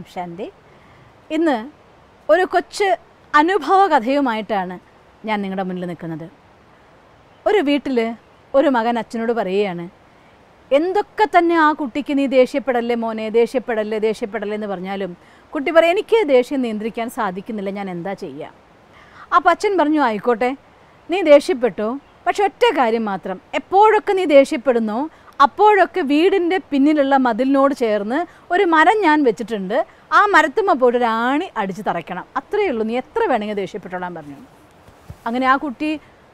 ഓം ശാന്തി ഇന്ന് ഒരു കൊച്ച് അനുഭവ കഥയുമായിട്ടാണ് ഞാൻ നിങ്ങളുടെ മുന്നിൽ നിൽക്കുന്നത് ഒരു വീട്ടിൽ ഒരു മകൻ അച്ഛനോട് പറയുകയാണ് എന്തൊക്കെ തന്നെ ആ കുട്ടിക്ക് നീ ദേഷ്യപ്പെടല്ലേ മോനെ ദേഷ്യപ്പെടല്ലേ ദേഷ്യപ്പെടല്ലേ എന്ന് പറഞ്ഞാലും കുട്ടി പറയും എനിക്ക് ദേഷ്യം നിയന്ത്രിക്കാൻ സാധിക്കുന്നില്ല ഞാൻ എന്താ ചെയ്യുക അപ്പോൾ അച്ഛൻ പറഞ്ഞു ആയിക്കോട്ടെ നീ ദേഷ്യപ്പെട്ടു പക്ഷെ ഒറ്റ കാര്യം മാത്രം എപ്പോഴൊക്കെ നീ ദേഷ്യപ്പെടുന്നോ അപ്പോഴൊക്കെ വീടിൻ്റെ പിന്നിലുള്ള മതിലിനോട് ചേർന്ന് ഒരു മരം ഞാൻ വെച്ചിട്ടുണ്ട് ആ മരത്തുമ്മ പോയിട്ട് ഒരു ആണി അടിച്ച് തറയ്ക്കണം അത്രയേ ഉള്ളൂ നീ എത്ര വേണമെങ്കിൽ ദേഷ്യപ്പെട്ടോളാൻ പറഞ്ഞു അങ്ങനെ ആ കുട്ടി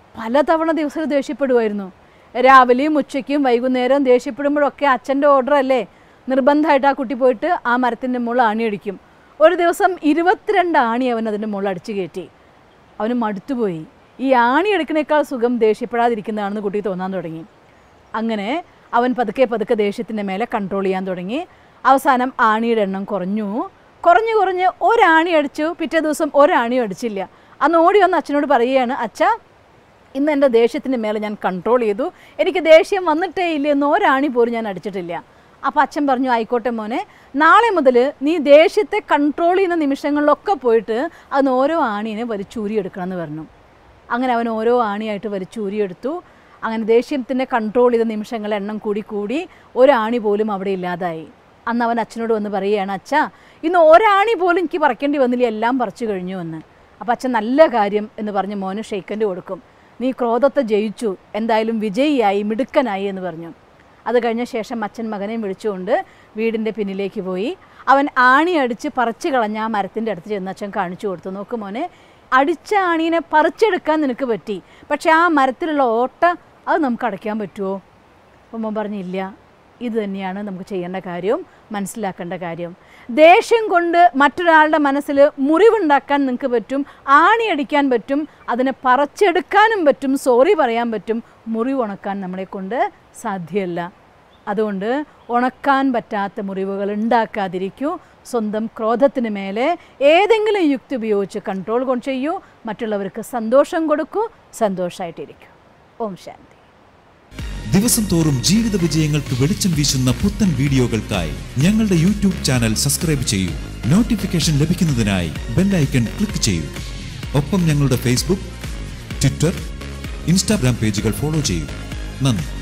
പലതവണ ദിവസം ദേഷ്യപ്പെടുമായിരുന്നു രാവിലെയും ഉച്ചയ്ക്കും വൈകുന്നേരവും ദേഷ്യപ്പെടുമ്പോഴൊക്കെ അച്ഛൻ്റെ ഓർഡർ അല്ലേ നിർബന്ധമായിട്ട് ആ കുട്ടി പോയിട്ട് ആ മരത്തിൻ്റെ മുകളിൽ ആണി അടിക്കും ഒരു ദിവസം ഇരുപത്തിരണ്ട് ആണി അവൻ അതിൻ്റെ മുകളിൽ അടിച്ചു കയറ്റി അവന് മടുത്തുപോയി ഈ ആണി എടുക്കണേക്കാൾ സുഖം ദേഷ്യപ്പെടാതിരിക്കുന്നതാണെന്ന് കുട്ടി തോന്നാൻ തുടങ്ങി അങ്ങനെ അവൻ പതുക്കെ പതുക്കെ ദേഷ്യത്തിൻ്റെ മേലെ കൺട്രോൾ ചെയ്യാൻ തുടങ്ങി അവസാനം ആണിയുടെ എണ്ണം കുറഞ്ഞു കുറഞ്ഞു കുറഞ്ഞ് ഒരാണി അടിച്ചു പിറ്റേ ദിവസം ഒരാണിയും അടിച്ചില്ല അന്ന് ഓടി വന്ന് അച്ഛനോട് പറയുകയാണ് അച്ഛ ഇന്ന് എൻ്റെ ദേഷ്യത്തിൻ്റെ മേലെ ഞാൻ കൺട്രോൾ ചെയ്തു എനിക്ക് ദേഷ്യം വന്നിട്ടേ ഇല്ല എന്ന് ഒരാണി പോലും ഞാൻ അടിച്ചിട്ടില്ല അപ്പോൾ അച്ഛൻ പറഞ്ഞു ആയിക്കോട്ടെ മോനെ നാളെ മുതൽ നീ ദേഷ്യത്തെ കൺട്രോൾ ചെയ്യുന്ന നിമിഷങ്ങളിലൊക്കെ പോയിട്ട് അതിന് ഓരോ ആണീനെ വലിച്ചൂരി എടുക്കണമെന്ന് പറഞ്ഞു അങ്ങനെ അവൻ ഓരോ ആണിയായിട്ട് വലിച്ചൂരിയെടുത്തു അങ്ങനെ ദേഷ്യത്തിൻ്റെ കൺട്രോൾ ചെയ്ത നിമിഷങ്ങൾ എണ്ണം കൂടി കൂടി ഒരാണി പോലും അവിടെ ഇല്ലാതായി അന്ന് അവൻ അച്ഛനോട് വന്ന് പറയുകയാണ് അച്ഛാ ഇന്ന് ഒരാണി പോലും എനിക്ക് പറിക്കേണ്ടി വന്നില്ല എല്ലാം പറിച്ചു കഴിഞ്ഞു എന്ന് അപ്പോൾ അച്ഛൻ നല്ല കാര്യം എന്ന് പറഞ്ഞ് മോന് ഷെയ്ക്കൻ്റെ കൊടുക്കും നീ ക്രോധത്തെ ജയിച്ചു എന്തായാലും വിജയിയായി മിടുക്കനായി എന്ന് പറഞ്ഞു അത് കഴിഞ്ഞ ശേഷം അച്ഛൻ മകനെയും വിളിച്ചുകൊണ്ട് വീടിൻ്റെ പിന്നിലേക്ക് പോയി അവൻ ആണി അടിച്ച് പറിച്ചു കളഞ്ഞ ആ മരത്തിൻ്റെ അടുത്ത് ചെന്ന് അച്ഛൻ കാണിച്ചു കൊടുത്തു നോക്ക് മോനെ അടിച്ച ആണീനെ പറിച്ചെടുക്കാൻ നിനക്ക് പറ്റി പക്ഷേ ആ മരത്തിലുള്ള ഓട്ട അത് നമുക്ക് അടയ്ക്കാൻ പറ്റുമോ അപ്പം മോൻ പറഞ്ഞില്ല ഇത് തന്നെയാണ് നമുക്ക് ചെയ്യേണ്ട കാര്യവും മനസ്സിലാക്കേണ്ട കാര്യം ദേഷ്യം കൊണ്ട് മറ്റൊരാളുടെ മനസ്സിൽ മുറിവുണ്ടാക്കാൻ നിങ്ങൾക്ക് പറ്റും ആണി അടിക്കാൻ പറ്റും അതിനെ പറിച്ചെടുക്കാനും പറ്റും സോറി പറയാൻ പറ്റും മുറിവ് ഉണക്കാൻ നമ്മളെ കൊണ്ട് സാധ്യമല്ല അതുകൊണ്ട് ഉണക്കാൻ പറ്റാത്ത മുറിവുകൾ ഉണ്ടാക്കാതിരിക്കൂ സ്വന്തം ക്രോധത്തിന് മേലെ ഏതെങ്കിലും യുക്തി ഉപയോഗിച്ച് കൺട്രോൾ കൊണ്ട് ചെയ്യൂ മറ്റുള്ളവർക്ക് സന്തോഷം കൊടുക്കൂ സന്തോഷമായിട്ടിരിക്കൂ ഓം ശാന്തി ദിവസം തോറും ജീവിത വിജയങ്ങൾക്ക് വെളിച്ചം വീശുന്ന പുത്തൻ വീഡിയോകൾക്കായി ഞങ്ങളുടെ യൂട്യൂബ് ചാനൽ സബ്സ്ക്രൈബ് ചെയ്യൂ നോട്ടിഫിക്കേഷൻ ലഭിക്കുന്നതിനായി ബെല്ലൈക്കൺ ക്ലിക്ക് ചെയ്യൂ ഒപ്പം ഞങ്ങളുടെ ഫേസ്ബുക്ക് ട്വിറ്റർ ഇൻസ്റ്റാഗ്രാം പേജുകൾ ഫോളോ ചെയ്യൂ നന്ദി